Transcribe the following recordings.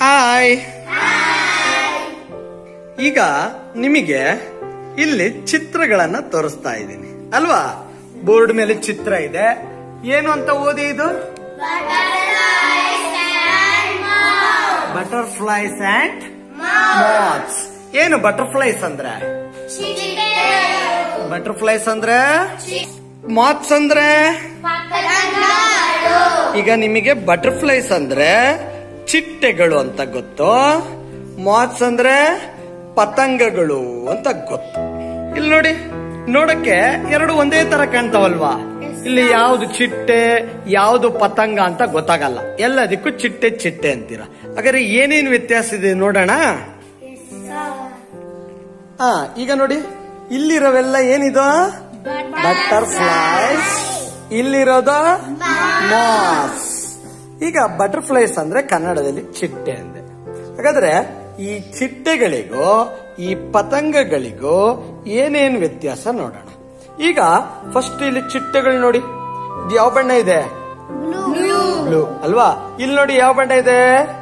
Hi ಈಗ ನಿಮಗೆ ಇಲ್ಲಿ ಚಿತ್ರಗಳನ್ನ ತೋರಿಸ್ತಾ ಇದ್ದೀನಿ ಅಲ್ವಾ ಬೋರ್ಡ್ ಮೇಲೆ ಚಿತ್ರ ಇದೆ ಏನು ಅಂತ ಓದಿ ಇದು ಬಟರ್ಫ್ಲೈಸ್ ಅಂಡ್ ಮಾತ್ಸ್ ಏನು ಬಟರ್ಫ್ಲೈಸ್ ಅಂದ್ರೆ ಬಟರ್ಫ್ಲೈಸ್ ಅಂದ್ರೆ ಮಾತ್ಸ್ ಅಂದ್ರೆ ಈಗ ನಿಮಗೆ ಬಟರ್ಫ್ಲೈಸ್ ಅಂದ್ರೆ ಚಿಟ್ಟೆಗಳು ಅಂತ ಗೊತ್ತು ಮಾತ್ಸ್ ಅಂದ್ರೆ ಪತಂಗಗಳು ಅಂತ ಗೊತ್ತು ಇಲ್ಲಿ ನೋಡಿ ನೋಡಕ್ಕೆ ಎರಡು ಒಂದೇ ತರ ಕಾಣ್ತಾವಲ್ವಾ ಇಲ್ಲಿ ಯಾವ್ದು ಚಿಟ್ಟೆ ಯಾವ್ದು ಪತಂಗ ಅಂತ ಗೊತ್ತಾಗಲ್ಲ ಎಲ್ಲದಕ್ಕೂ ಚಿಟ್ಟೆ ಚಿಟ್ಟೆ ಅಂತೀರ ಹಾಗಾದ್ರೆ ಏನೇನು ವ್ಯತ್ಯಾಸ ಇದೆ ನೋಡೋಣ ಹಾ ಈಗ ನೋಡಿ ಇಲ್ಲಿರೋವೆಲ್ಲ ಏನಿದು ಬಟರ್ಫ್ಲೈಸ್ ಇಲ್ಲಿರೋದು ಮಾಸ್ ಈಗ ಬಟರ್ಫ್ಲೈಸ್ ಅಂದ್ರೆ ಕನ್ನಡದಲ್ಲಿ ಚಿಟ್ಟೆ ಅಂದೆ ಹಾಗಾದ್ರೆ ಈ ಚಿಟ್ಟೆಗಳಿಗೂ ಈ ಪತಂಗಗಳಿಗೂ ಏನೇನ್ ವ್ಯತ್ಯಾಸ ನೋಡೋಣ ಈಗ ಫಸ್ಟ್ ಇಲ್ಲಿ ಚಿಟ್ಟೆಗಳು ನೋಡಿ ಇದು ಯಾವ ಬಣ್ಣ ಇದೆ ಬ್ಲೂ ಅಲ್ವಾ ಇಲ್ಲಿ ನೋಡಿ ಯಾವ ಬಣ್ಣ ಇದೆ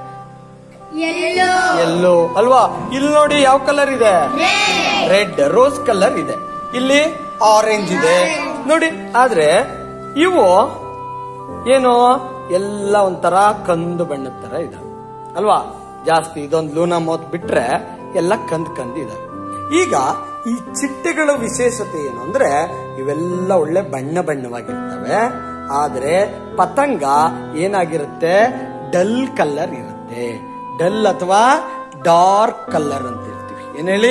ಎಲ್ಲೋ ಅಲ್ವಾ ಇಲ್ಲಿ ನೋಡಿ ಯಾವ ಕಲರ್ ಇದೆ ರೆಡ್ ರೋಸ್ ಕಲರ್ ಇದೆ ಇಲ್ಲಿ ಆರೆಂಜ್ ಇದೆ ನೋಡಿ ಆದ್ರೆ ಇವು ಏನು ಎಲ್ಲ ಒಂಥರ ಕಂದು ಬಣ್ಣದ ತರ ಇದೆ ಅಲ್ವಾ ಜಾಸ್ತಿ ಇದೊಂದು ಲೂನಾ ಮೌತ್ ಬಿಟ್ರೆ ಎಲ್ಲ ಕಂದ್ ಕಂದ್ ಇದೆ ಈಗ ಈ ಚಿಟ್ಟೆಗಳ ವಿಶೇಷತೆ ಏನು ಅಂದ್ರೆ ಇವೆಲ್ಲ ಒಳ್ಳೆ ಬಣ್ಣ ಬಣ್ಣವಾಗಿರ್ತವೆ ಆದ್ರೆ ಪತಂಗ ಏನಾಗಿರುತ್ತೆ ಡಲ್ ಕಲರ್ ಇರುತ್ತೆ ಡಲ್ ಅಥವಾ ಡಾರ್ಕ್ ಕಲರ್ ಅಂತ ಇರ್ತೀವಿ ಏನ್ ಹೇಳಿ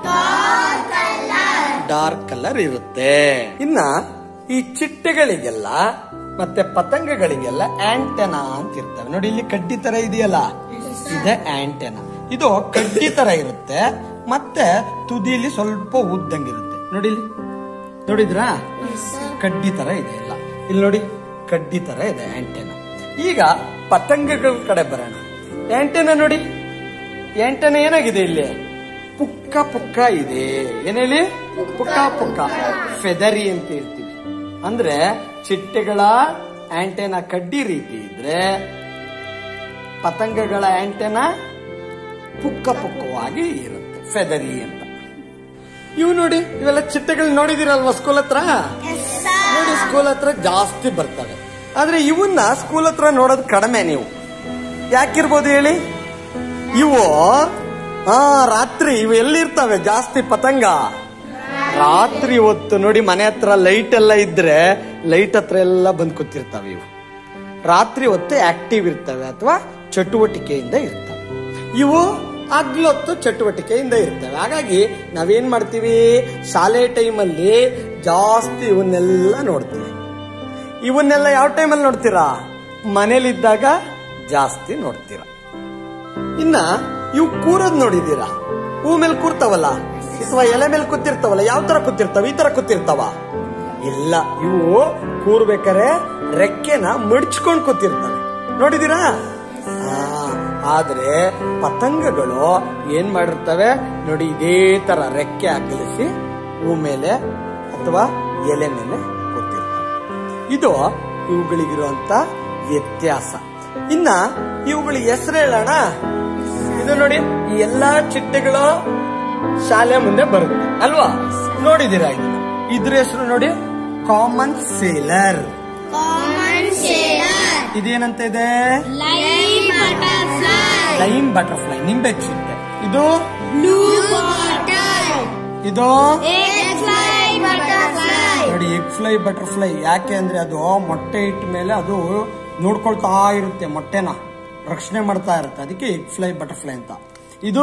ಡಾರ್ಕ್ ಕಲರ್ ಇರುತ್ತೆ ಇನ್ನ ಈ ಚಿಟ್ಟೆಗಳಿಗೆಲ್ಲ ಮತ್ತೆ ಪತಂಗಗಳಿಗೆಲ್ಲ ಆಂಟೆನಾ ಅಂತ ಇರ್ತವೆ ನೋಡಿ ಇಲ್ಲಿ ಕಡ್ಡಿ ತರ ಇದೆಯಲ್ಲ ಇದೆ ಆಂಟೆನಾ ಇದು ಕಡ್ಡಿ ತರ ಇರುತ್ತೆ ಮತ್ತೆ ತುದಿಯಲ್ಲಿ ಸ್ವಲ್ಪ ಉದ್ದಂಗಿರುತ್ತೆ ನೋಡಿ ಇಲ್ಲಿ ನೋಡಿದ್ರಾ ಕಡ್ಡಿ ತರ ಇದೆ ಎಲ್ಲ ಇಲ್ಲಿ ನೋಡಿ ಕಡ್ಡಿ ತರ ಇದೆ ಆಂಟೆನಾ ಈಗ ಪತಂಗಗಳ ಕಡೆ ಬರೋಣ ಆಂಟೆನಾ ನೋಡಿ ಆಂಟೆನಾ ಏನಾಗಿದೆ ಇಲ್ಲಿ ಪುಕ್ಕ ಪುಕ್ಕ ಇದೆ ಏನೇಳಿ ಪುಕ್ಕ ಪುಕ್ಕ ಫೆದರಿ ಅಂತ ಇರ್ತೀವಿ ಅಂದ್ರೆ ಚಿಟ್ಟೆಗಳ ಆಂಟೆನಾ ಕಡ್ಡಿ ರೀತಿ ಇದ್ರೆ ಪತಂಗಗಳ ಆಂಟೆನಾ ಪುಕ್ಕ ಪುಕ್ಕವಾಗಿ ಇರುತ್ತೆ ಫೆದರಿ ಅಂತ ಇವು ನೋಡಿ ಇವೆಲ್ಲ ಚಿಟ್ಟೆಗಳು ನೋಡಿದಿರಲ್ವಾ ಸ್ಕೂಲ್ ಹತ್ರ ನೋಡಿ ಸ್ಕೂಲ್ ಹತ್ರ ಜಾಸ್ತಿ ಬರ್ತವೆ ಆದ್ರೆ ಇವನ್ನ ಸ್ಕೂಲ್ ಹತ್ರ ನೋಡೋದು ಕಡಿಮೆ ನೀವು ಯಾಕಿರ್ಬೋದು ಹೇಳಿ ಇವು ಹಾ ರಾತ್ರಿ ಇವು ಎಲ್ಲಿರ್ತವೆ ಜಾಸ್ತಿ ಪತಂಗ ರಾತ್ರಿ ಹೊತ್ತು ನೋಡಿ ಮನೆ ಹತ್ರ ಲೈಟ್ ಎಲ್ಲ ಇದ್ರೆ ಲೈಟ್ ಹತ್ರ ಎಲ್ಲ ಬಂದ್ ಕೂತಿರ್ತಾವೆ ಇವು ರಾತ್ರಿ ಹೊತ್ತು ಆಕ್ಟಿವ್ ಇರ್ತವೆ ಅಥವಾ ಚಟುವಟಿಕೆಯಿಂದ ಇರ್ತವೆ ಇವು ಹಗ್ಲೊತ್ತು ಚಟುವಟಿಕೆಯಿಂದ ಇರ್ತವೆ ಹಾಗಾಗಿ ನಾವೇನ್ ಮಾಡ್ತೀವಿ ಶಾಲೆ ಟೈಮಲ್ಲಿ ಜಾಸ್ತಿ ಇವನ್ನೆಲ್ಲ ನೋಡ್ತೀವಿ ಇವನ್ನೆಲ್ಲ ಯಾವ ಟೈಮಲ್ಲಿ ನೋಡ್ತೀರಾ ಮನೇಲಿದ್ದಾಗ ಜಾಸ್ತಿ ನೋಡ್ತೀರಾ ಇನ್ನ ಇವು ಕೂರದ್ ನೋಡಿದೀರಾ ಹೂ ಮೇಲೆ ಕೂರ್ತಾವಲ್ಲ ಅಥವಾ ಎಲೆ ಮೇಲೆ ಕೂತಿರ್ತಾವಲ್ಲ ಯಾವ ತರ ಕೂತಿರ್ತಾವ ಈ ತರ ಕೂತಿರ್ತಾವ ಇಲ್ಲ ಇವು ಕೂರ್ಬೇಕಾರೆ ರೆಕ್ಕೆನ ಮಡ್ಚ್ಕೊಂಡ್ ಕೂತಿರ್ತವೆ ನೋಡಿದೀರಾ ಆ, ಆದ್ರೆ ಪತಂಗಗಳು ಏನ್ ಮಾಡಿರ್ತವೆ ನೋಡಿ ಇದೇ ತರ ರೆಕ್ಕೆ ಅಗಲಿಸಿ ಹೂ ಮೇಲೆ ಅಥವಾ ಎಲೆ ಮೇಲೆ ಕೂತಿರ್ತವೆ ಇದು ಇವುಗಳಿಗಿರುವಂತ ವ್ಯತ್ಯಾಸ ಇನ್ನ ಇವುಗಳಿಗೆ ಹೆಸರು ಹೇಳೋಣ ಇದು ನೋಡಿ ಈ ಎಲ್ಲಾ ಚಿಟ್ಟೆಗಳು ಶಾಲೆ ಮುಂದೆ ಬರುತ್ತೆ ಅಲ್ವಾ ನೋಡಿದೀರಾ ಇದು ಇದ್ರ ಹೆಸರು ನೋಡಿ ಕಾಮನ್ ಸೇಲರ್ ಇದೇನಂತ ಇದೆ ಲೈಮ್ ಬಟರ್ಫ್ಲೈ ನಿಂಬೆ ಚಿಟ್ಟೆ ಇದು ಇದು ನೋಡಿ ಎಗ್ ಫ್ಲೈ ಬಟರ್ಫ್ಲೈ ಯಾಕೆ ಅಂದ್ರೆ ಅದು ಮೊಟ್ಟೆ ಇಟ್ಟ ಮೇಲೆ ಅದು ನೋಡ್ಕೊಳ್ತಾ ಇರುತ್ತೆ ಮೊಟ್ಟೆನ ರಕ್ಷಣೆ ಮಾಡ್ತಾ ಇರುತ್ತೆ ಅದಕ್ಕೆ ಎಗ್ ಫ್ಲೈ ಬಟರ್ಫ್ಲೈ ಅಂತ ಇದು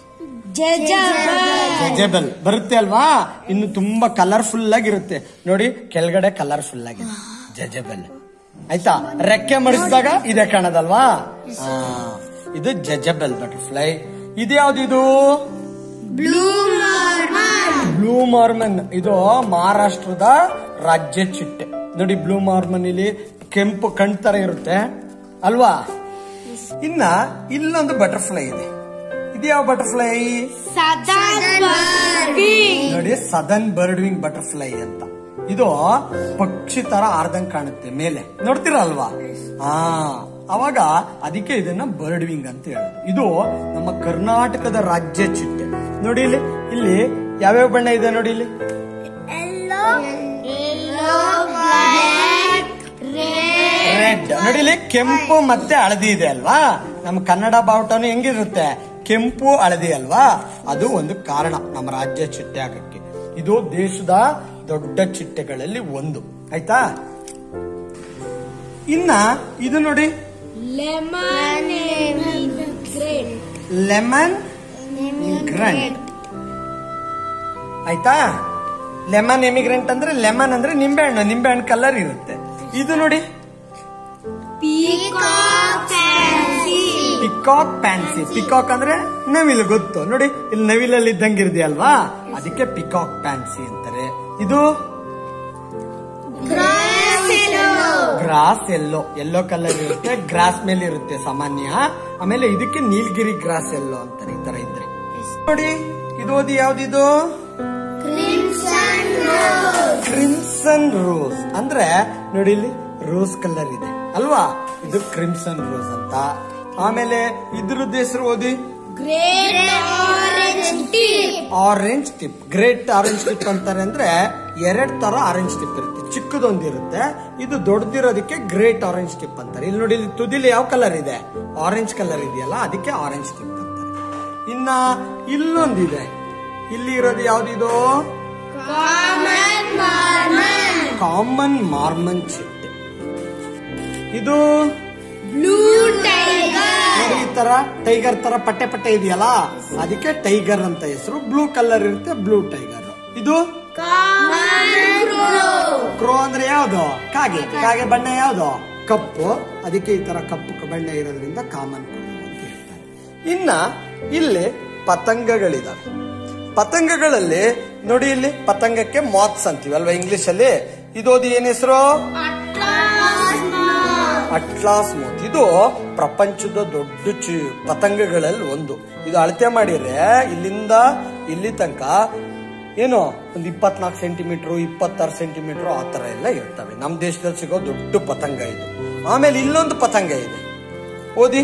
ಜೆಜೆಬಲ್ ಬರುತ್ತೆ ಅಲ್ವಾ ಇನ್ನು ತುಂಬಾ ಕಲರ್ಫುಲ್ ಆಗಿರುತ್ತೆ ನೋಡಿ ಕೆಳಗಡೆ ಕಲರ್ಫುಲ್ ಆಗಿದೆ ಜೆಜೆಬಲ್ ಆಯ್ತಾ ರೆಕ್ಕೆ ಮಡಿಸಿದಾಗ ಇದೆ ಕಾಣದಲ್ವಾ ಆ, ಇದು ಜೆಜೆಬಲ್ ಬಟರ್ಫ್ಲೈ ಇದು ಯಾವ್ದು ಇದು ಬ್ಲೂ ಮಾರ್ಮನ್ ಇದು ಮಹಾರಾಷ್ಟ್ರದ ರಾಜ್ಯ ಚಿಟ್ಟೆ ನೋಡಿ ಬ್ಲೂ ಮಾರ್ಮನ್ ಇಲ್ಲಿ ಕೆಂಪು ಕಣ್ ತರ ಇರುತ್ತೆ ಅಲ್ವಾ ಇನ್ನ ಇಲ್ಲೊಂದು ಬಟರ್ಫ್ಲೈ ಇದೆ ಇದು ಯಾವ ಬಟರ್ಫ್ಲೈ ನೋಡಿ ಸದನ್ ಬರ್ಡ್ ವಿಂಗ್ ಬಟರ್ಫ್ಲೈ ಅಂತ ಇದು ಪಕ್ಷಿ ತರ ಆರ್ದಂಗ್ ಕಾಣುತ್ತೆ ಮೇಲೆ ನೋಡ್ತೀರಾ ಅಲ್ವಾ ಹಾ ಅವಾಗ ಅದಕ್ಕೆ ಇದನ್ನ ಬರ್ಡ್ ವಿಂಗ್ ಅಂತ ಹೇಳೋದು ಇದು ನಮ್ಮ ಕರ್ನಾಟಕದ ರಾಜ್ಯ ಚಿಟ್ಟೆ ನೋಡಿ ಇಲ್ಲಿ ಇಲ್ಲಿ ಯಾವ್ಯಾವ ಬಣ್ಣ ಇದೆ ನೋಡಿ ಇಲ್ಲಿ ರೆಡ್ ನೋಡಿ ಇಲ್ಲಿ ಕೆಂಪು ಮತ್ತೆ ಹಳದಿ ಇದೆ ಅಲ್ವಾ ನಮ್ಮ ಕನ್ನಡ ಬಾವುಟನು ಹೆಂಗಿರುತ್ತೆ ಕೆಂಪು ಹಳದಿ ಅಲ್ವಾ ಅದು ಒಂದು ಕಾರಣ ನಮ್ಮ ರಾಜ್ಯ ಚಿಟ್ಟೆ ಆಗಕ್ಕೆ ಇದು ದೇಶದ ದೊಡ್ಡ ಚಿಟ್ಟೆಗಳಲ್ಲಿ ಒಂದು ಆಯ್ತಾ ಇನ್ನ ಇದು ನೋಡಿ ಲೆಮನ್ ಗ್ರೇಟ್ ಲೆಮನ್ ಗ್ರಂಟ್ ಆಯ್ತಾ ಲೆಮನ್ ಎಮಿಗ್ರೆಂಟ್ ಅಂದ್ರೆ ಲೆಮನ್ ಅಂದ್ರೆ ನಿಂಬೆಹಣ್ಣು ನಿಂಬೆಹಣ್ಣು ಕಲರ್ ಇರುತ್ತೆ ಇದು ನೋಡಿ ಪೀಕಾಕ್ ಪಿಕಾಕ್ ಪ್ಯಾನ್ಸಿ ಪಿಕಾಕ್ ಅಂದ್ರೆ ನವಿಲು ಗೊತ್ತು ನೋಡಿ ಇಲ್ಲಿ ನವಿಲಲ್ಲಿ ಇದ್ದಂಗೆ ಅಲ್ವಾ ಅದಕ್ಕೆ ಪಿಕಾಕ್ ಪ್ಯಾನ್ಸಿ ಅಂತಾರೆ ಇದು ಗ್ರಾಸ್ ಎಲ್ಲೋ ಎಲ್ಲೋ ಕಲರ್ ಇರುತ್ತೆ ಗ್ರಾಸ್ ಮೇಲೆ ಇರುತ್ತೆ ಸಾಮಾನ್ಯ ಆಮೇಲೆ ಇದಕ್ಕೆ ನೀಲಗಿರಿ ಗ್ರಾಸ್ ಎಲ್ಲೋ ಅಂತಾರೆ ಈ ತರ ಇದ್ರೆ ನೋಡಿ ಇದು ಓದಿ ಯಾವ್ದಿದು ಕ್ರಿಮ್ಸನ್ ರೋಸ್ ಅಂದ್ರೆ ನೋಡಿ ಇಲ್ಲಿ ರೋಸ್ ಕಲರ್ ಇದೆ ಅಲ್ವಾ ಇದು ಕ್ರಿಮ್ಸನ್ ರೋಸ್ ಅಂತ ಆಮೇಲೆ ಇದ್ರದ್ದು ಹೆಸರು ಓದಿ great orange tip orange tip great orange tip ಅಂತಾರೆ ಅಂದ್ರೆ ಎರಡ್ ತರ ಆರೆಂಜ್ ಟಿಪ್ ಇರುತ್ತೆ ಚಿಕ್ಕದೊಂದಿರುತ್ತೆ ಇದು ದೊಡ್ಡದಿರೋದಕ್ಕೆ ಗ್ರೇಟ್ ಆರೆಂಜ್ ಟಿಪ್ ಅಂತಾರೆ ಇಲ್ಲಿ ನೋಡಿ ಇಲ್ಲಿ ತುದಿಲಿ ಯಾವ ಕಲರ್ ಇದೆ ಆರೆಂಜ್ ಕಲರ್ ಇದೆಯಲ್ಲ ಅದಕ್ಕೆ ಆರೆಂಜ್ ಟಿಪ್ ಅಂತಾರೆ ಇನ್ನ ಇಲ್ಲೊಂದಿದೆ ಇಲ್ಲಿ ಇರೋದು ಯಾವ್ದಿದು ಕಾಮನ್ ಮಾರ್ಮನ್ ಕಾಮನ್ ಮಾರ್ಮನ್ ಚಿಟ್ಟೆ ಇದು ಬ್ಲೂ ಟೈಗರ್ ನೋಡಿ ಈ ತರ ಟೈಗರ್ ತರ ಪಟ್ಟೆ ಪಟ್ಟೆ ಇದೆಯಲ್ಲ ಅದಕ್ಕೆ ಟೈಗರ್ ಅಂತ ಹೆಸರು ಬ್ಲೂ ಕಲರ್ ಇರುತ್ತೆ ಬ್ಲೂ ಟೈಗರ್ ಇದು ಕಾಮನ್ ಕ್ರೋ ಕ್ರೋ ಅಂದ್ರೆ ಯಾವ್ದು ಕಾಗೆ ಕಾಗೆ ಬಣ್ಣ ಯಾವ್ದು ಕಪ್ಪು ಅದಕ್ಕೆ ಈ ತರ ಕಪ್ಪು ಬಣ್ಣ ಇರೋದ್ರಿಂದ ಕಾಮನ್ ಕ್ರೋ ಅಂತ ಹೇಳ್ತಾರೆ ಇನ್ನ ಇಲ್ಲಿ ಪತಂಗಗಳಿದಾವೆ ಪತಂಗಗಳಲ್ಲಿ ನೋಡಿ ಇಲ್ಲಿ ಪತಂಗಕ್ಕೆ ಮಾತ್ಸ್ ಅಂತೀವಿ ಅಲ್ವಾ ಇಂಗ್ಲಿಷ್ ಅಲ್ಲಿ ಇದೋದು ಏನ್ ಹೆಸರು ಅಟ್ಲಾಸ್ ಮೋತ್ ಇದು ಪ್ರಪಂಚದ ದೊಡ್ಡ ಚಿ ಪತಂಗಗಳಲ್ಲಿ ಒಂದು ಇದು ಅಳತೆ ಮಾಡಿದ್ರೆ ಇಲ್ಲಿಂದ ಇಲ್ಲಿ ತನಕ ಏನು ಒಂದು ಇಪ್ಪತ್ನಾಲ್ಕು ಸೆಂಟಿಮೀಟರ್ ಇಪ್ಪತ್ತಾರು ಸೆಂಟಿಮೀಟರ್ ಆ ತರ ಎಲ್ಲ ಇರ್ತವೆ ನಮ್ಮ ದೇಶದಲ್ಲಿ ಸಿಗೋ ದೊಡ್ಡ ಪತಂಗ ಇದು ಆಮೇಲೆ ಇಲ್ಲೊಂದು ಪತಂಗ ಇದೆ ಓದಿ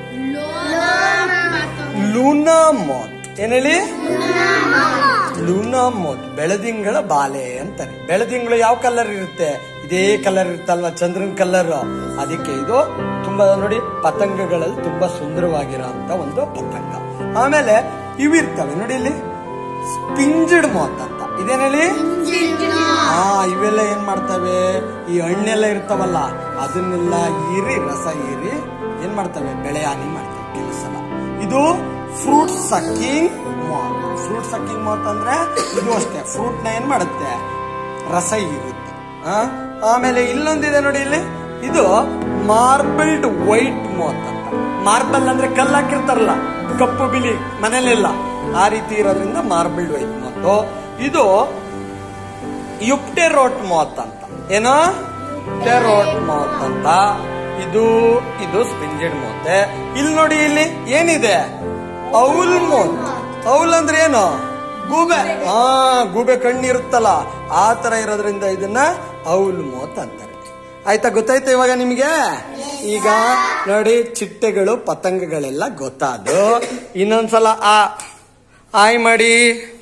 ಲೂನಾ ಮಾತ್ ಏನ್ ಹೇಳಿ ಲೂನಾ ಮೋತ್ ಬೆಳದಿಂಗಳ ಬಾಲೆ ಅಂತಾರೆ ಬೆಳದಿಂಗಳು ಯಾವ ಕಲರ್ ಇರುತ್ತೆ ಇದೇ ಕಲರ್ ಇರುತ್ತಲ್ವಾ ಚಂದ್ರನ್ ಕಲರ್ ಅದಕ್ಕೆ ಇದು ತುಂಬಾ ನೋಡಿ ಪತಂಗಗಳಲ್ಲಿ ತುಂಬಾ ಸುಂದರವಾಗಿರೋ ಅಂತ ಒಂದು ಪತಂಗ ಆಮೇಲೆ ಇವಿರ್ತವೆ ನೋಡಿ ಇಲ್ಲಿ ಸ್ಪಿಂಜಡ್ ಮೋತ್ ಅಂತ ಇದೇನ್ ಹೇಳಿ ಹಾ ಇವೆಲ್ಲ ಏನ್ ಮಾಡ್ತವೆ ಈ ಹಣ್ಣೆಲ್ಲ ಇರ್ತಾವಲ್ಲ ಅದನ್ನೆಲ್ಲ ಹೀರಿ ರಸ ಹೀರಿ ಏನ್ ಮಾಡ್ತವೆ ಬೆಳೆ ಹಾನಿ ಮಾಡ್ತವೆ ಕೆಲವು ಸಲ ಇದು fruit sucking moth fruit sucking moth ಅಂದ್ರೆ ಇದು ಅಷ್ಟೇ ಫ್ರೂಟ್ ನ ಏನ್ ಮಾಡುತ್ತೆ ರಸ ಹೀರುತ್ತೆ ಆ? ಆಮೇಲೆ ಇಲ್ಲೊಂದಿದೆ ನೋಡಿ ಇಲ್ಲಿ ಇದು ಮಾರ್ಬಲ್ಡ್ ವೈಟ್ ಮೋತ್ ಅಂತ ಮಾರ್ಬಲ್ ಅಂದ್ರೆ ಕಲ್ಲು ಹಾಕಿರ್ತಾರಲ್ಲ ಕಪ್ಪು ಬಿಳಿ ಮನೇಲೆಲ್ಲ ಆ ರೀತಿ ಇರೋದ್ರಿಂದ ಮಾರ್ಬಲ್ಡ್ ವೈಟ್ ಮೋತ್ ಇದು ಯುಪ್ಟೆರೋಟ್ ಮಾತ್ ಅಂತ ಏನೋ ಟೆರೋಟ್ ಮಾತ್ ಅಂತ ಇದು ಇದು ಸ್ಪಿಂಜೆಡ್ ಮೋತೆ ಇಲ್ಲಿ ನೋಡಿ ಇಲ್ಲಿ ಏನಿದೆ ಔಲ್ ಮೋತ್ ಔಲ್ ಅಂದ್ರೆ ಏನು ಗೂಬೆ ಹಾ ಗೂಬೆ ಕಣ್ಣಿರುತ್ತಲ್ಲ ಆ ತರ ಇರೋದ್ರಿಂದ ಇದನ್ನ ಔಲ್ ಮೋತ್ ಅಂತಾರೆ ಆಯ್ತಾ ಗೊತ್ತಾಯ್ತಾ ಇವಾಗ ನಿಮಗೆ ಈಗ ನೋಡಿ ಚಿಟ್ಟೆಗಳು ಪತಂಗಗಳೆಲ್ಲ ಗೊತ್ತಾದು ಇನ್ನೊಂದ್ಸಲ ಆ ಆಯ್ ಮಾಡಿ